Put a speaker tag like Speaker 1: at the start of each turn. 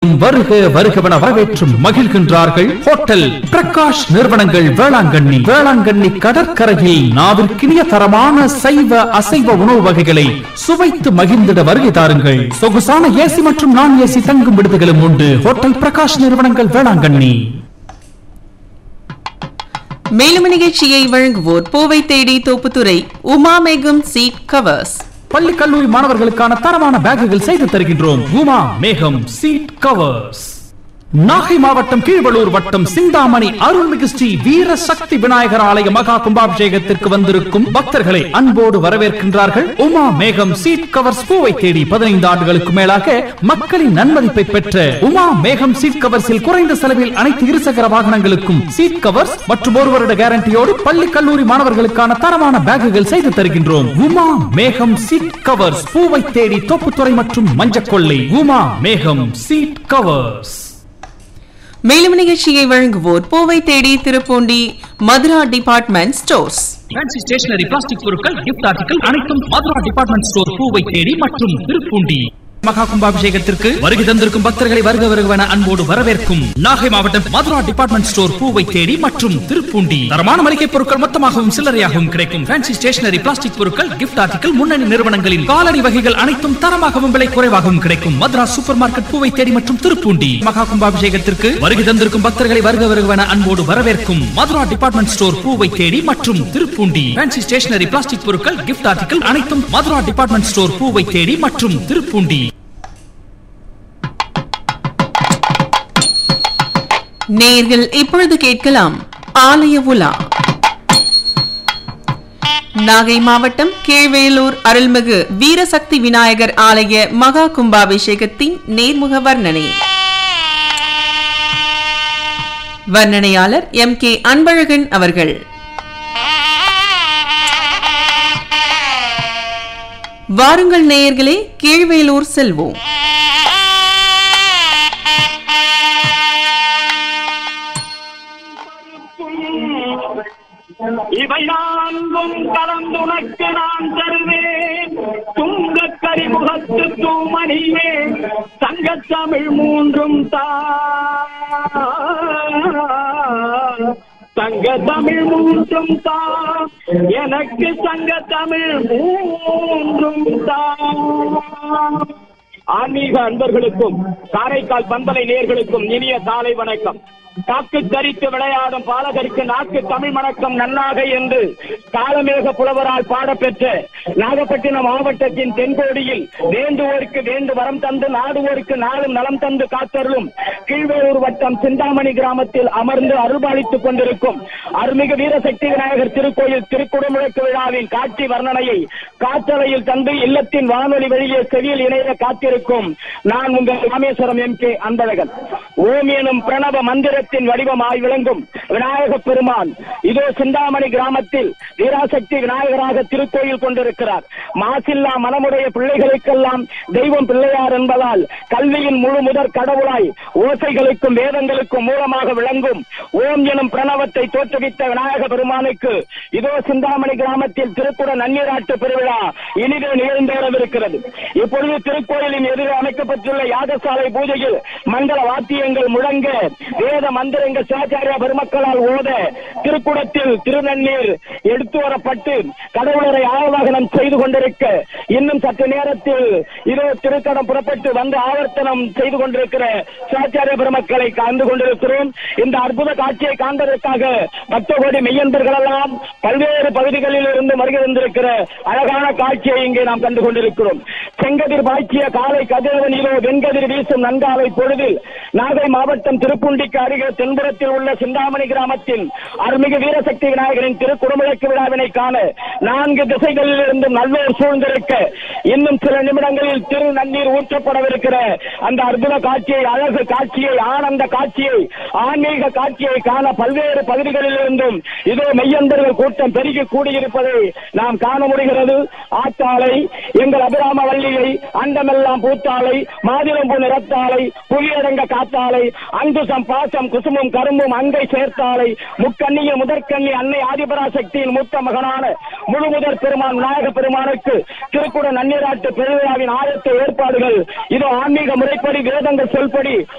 Speaker 1: அனைவரையும் வருக வருகவென வரவேற்றும் மகிழ்கின்றார்கள் ஹோட்டல் பிரகாஷ் நிறுவனங்கள் வேளாங்கண்ணி வேளாங்கண்ணி கடற்கரையில் நாவிற்கினிய தரமான சைவ அசைவ உணவு வகைகளை சுவைத்து மகிழ்ந்திட வருகை தாருங்கள் சொகுசான ஏசி மற்றும் நான் ஏசி தங்கும் விடுதிகளும் உண்டு ஹோட்டல் பிரகாஷ் நிறுவனங்கள் வேளாங்கண்ணி
Speaker 2: மேலும் நிகழ்ச்சியை வழங்குவோர் பூவை தேடி தோப்புத்துறை உமா மேகம் சீட் கவர்ஸ்
Speaker 1: பள்ளி கல்லூரி மாணவர்களுக்கான தரமான பேக்குகள் செய்து தருகின்றோம் உமா மேகம் சீட் கவர்ஸ் நாகை மாவட்டம் கீழ்வளூர் வட்டம் சிந்தாமணி அருள்மிகு ஸ்ரீ வீர சக்தி விநாயகர் ஆலய மகா கும்பாபிஷேகத்திற்கு வந்திருக்கும் பக்தர்களை அன்போடு வரவேற்கின்றார்கள் உமா மேகம் சீட் கவர்ஸ் பூவை தேடி பதினைந்து ஆண்டுகளுக்கு மேலாக மக்களின் நன்மதிப்பை பெற்ற உமா மேகம் சீட் கவர்ஸில் குறைந்த செலவில் அனைத்து இருசக்கர வாகனங்களுக்கும் சீட் கவர்ஸ் மற்றும் ஒரு வருட கேரண்டியோடு பள்ளி கல்லூரி மாணவர்களுக்கான தரமான பேக்குகள் செய்து தருகின்றோம் உமா மேகம் சீட் கவர்ஸ் பூவை தேடி தோப்புத்துறை மற்றும் மஞ்சக்கொள்ளை உமா மேகம் சீட் கவர்ஸ்
Speaker 2: மேலும் நிகழ்ச்சியை வழங்குவோர் பூவை தேடி Thiruppoondi Madhura department stores
Speaker 1: fancy stationery plastic பொருட்கள் கிஃப்ட் ஆர்டிகல் அனைத்தும் மதுரா டிபார்ட்மெண்ட் ஸ்டோர் பூவை தேடி மற்றும் திருப்பூண்டி மகா கும்பாபிஷேகத்திற்கு வருகை தந்திருக்கும் பக்தர்களை வருக வருகவென அன்போடு வரவேற்கும் நாகை மாவட்டம் மதுரா டிபார்ட்மெண்ட் ஸ்டோர் பூவை தேடி மற்றும் திருப்பூண்டி தரமான மளிகை பொருட்கள் மொத்தமாகவும் சில்லறையாகவும் கிடைக்கும் ஃபேன்சி ஸ்டேஷனரி பிளாஸ்டிக் பொருட்கள் கிஃப்ட் ஆர்டிகல் முன்னணி நிறுவனங்களின் காலணி வகைகள் அனைத்தும் தரமாகவும் விலை குறைவாகவும் கிடைக்கும் மதுரா சூப்பர் மார்க்கெட் பூவை தேடி மற்றும் திருப்பூண்டி மகா கும்பாபிஷேகத்திற்கு வருகை தந்திருக்கும் பக்தர்களை வருக வருகவென அன்போடு வரவேற்கும் மதுரா டிபார்ட்மெண்ட் ஸ்டோர் பூவை தேடி மற்றும் திருப்பூண்டி ஃபேன்சி ஸ்டேஷனரி பிளாஸ்டிக் பொருட்கள் கிஃப்ட் ஆர்டிகல் அனைத்தும் மதுரா டிபார்ட்மெண்ட் ஸ்டோர் பூவை தேடி மற்றும் திருப்பூண்டி
Speaker 2: நேர்கள் இப்பொழுது கேட்கலாம் ஆலய உலா நாகை மாவட்டம் கீழ்வேலூர் அருள்மிகு வீரசக்தி விநாயகர் ஆலய மகா கும்பாபிஷேகத்தின் நேர்முக வர்ணனை வர்ணனையாளர் எம் கே அன்பழகன் அவர்கள் வாருங்கள் நேயர்களே கீழ்வேலூர் செல்வோம்
Speaker 3: இவை நான்கும் கலந்துனக்கு நான் தருவேன் துங்க கரிமுகத்து தூமணியே தங்கத்தமிழ் மூன்றும் தா தங்க தமிழ் மூன்றும் தா எனக்கு தங்க தமிழ் மூன்றும் தா ஆன்மீக அன்பர்களுக்கும் காரைக்கால் பந்தலை நேர்களுக்கும் இனிய காலை வணக்கம் காக்கு தரித்து விளையாடும் பாலகருக்கு நாக்கு தமிழ் வணக்கம் நன்னாக என்று காலமேக புலவரால் பாடப்பெற்ற நாகப்பட்டினம் மாவட்டத்தின் தென்கோடியில் வேண்டுவோருக்கு வேண்டு வரம் தந்து நாடுவோருக்கு நாளும் நலம் தந்து காத்தருளும் கீழ்வேலூர் வட்டம் சிந்தாமணி கிராமத்தில் அமர்ந்து அருள்பாலித்துக் கொண்டிருக்கும் அருள்மிகு வீரசக்தி விநாயகர் திருக்கோயில் திருக்குடமுழக்கு விழாவின் காட்சி வர்ணனையை காற்றலையில் தந்து இல்லத்தின் வானொலி வழியே செவியில் இணைய காத்திருக்கும் நான் உங்கள் ராமேஸ்வரம் எம் கே அன்பழகன் ஓம் எனும் பிரணவ மந்திரத்தின் வடிவமாய் விளங்கும் விநாயக பெருமான் இதோ சிந்தாமணி கிராமத்தில் வீராசக்தி விநாயகராக திருக்கோயில் கொண்டிருக்கிறார் மாசில்லா மனமுடைய பிள்ளைகளுக்கெல்லாம் தெய்வம் பிள்ளையார் என்பதால் கல்வியின் முழு முதற் கடவுளாய் ஓசைகளுக்கும் வேதங்களுக்கும் மூலமாக விளங்கும் ஓம் எனும் பிரணவத்தை தோற்றுவித்த விநாயக பெருமானுக்கு இதோ சிந்தாமணி கிராமத்தில் திருக்குட நன்னீராட்டு பெருவிழா இனிதே நிகழ்ந்தேறவிருக்கிறது இப்பொழுது திருக்கோயிலின் எதிரே அமைக்கப்பட்டுள்ள யாகசாலை பூஜையில் மங்கள வாத்தியங்கள் முழங்க வேத மந்திரங்கள் சிவாச்சாரிய பெருமக்களால் ஓத திருக்குடத்தில் திருநன்னீர் எடுத்து வரப்பட்டு கடவுளரை ஆவாகனம் செய்து கொண்டிருக்க இன்னும் சற்று நேரத்தில் இதோ திருக்கடம் புறப்பட்டு வந்து ஆவர்த்தனம் செய்து கொண்டிருக்கிற சிவாச்சாரிய பெருமக்களை காண்டு கொண்டிருக்கிறோம் இந்த அற்புத காட்சியை காண்பதற்காக பக்த கோடி மெய்யன்பர்கள் எல்லாம் பல்வேறு பகுதிகளில் இருந்து வருகை வந்திருக்கிற அழகான காட்சியை இங்கே நாம் கண்டு கொண்டிருக்கிறோம் செங்கதிர் பாய்ச்சிய காலை கதிரவன் இதோ வெண்கதிர் வீசும் நன்காலை பொழுதில் நாகை மாவட்டம் திருப்புண்டிக்கு அருகே தென்புறத்தில் உள்ள சிந்தாமணி கிராமத்தில் அருள்மிகு வீரசக்தி விநாயகரின் திருக்குடமுழக்கு விழாவினை காண நான்கு திசைகளில் இருந்தும் நல்லோர் சூழ்ந்திருக்க இன்னும் சில நிமிடங்களில் திரு நன்னீர் ஊற்றப்படவிருக்கிற அந்த அற்புத காட்சியை அழகு காட்சியை ஆனந்த காட்சியை ஆன்மீக காட்சியை காண பல்வேறு பகுதிகளில் இருந்தும் இதோ மெய்யந்தர்கள் கூட்டம் பெருகி கூடியிருப்பதை நாம் காண முடிகிறது ஆத்தாளை எங்கள் அபிராம வள்ளியை அண்டமெல்லாம் பூத்தாளை மாதுளம்பூ நிறத்தாளை புவியடங்க காத்தாளை அங்குசம் பாசம் குசுமும் கரும்பும் அங்கை சேர்த்தாளை முக்கண்ணிய முதற்கண்ணி அன்னை ஆதிபராசக்தியின் மூத்த மகனான முழு முதற் பெருமான் விநாயக பெருமானுக்கு திருக்குட நன்னீராட்டு பெருவிழாவின் ஆயத்த ஏற்பாடுகள் இது ஆன்மீக முறைப்படி வேதங்கள் சொல்படி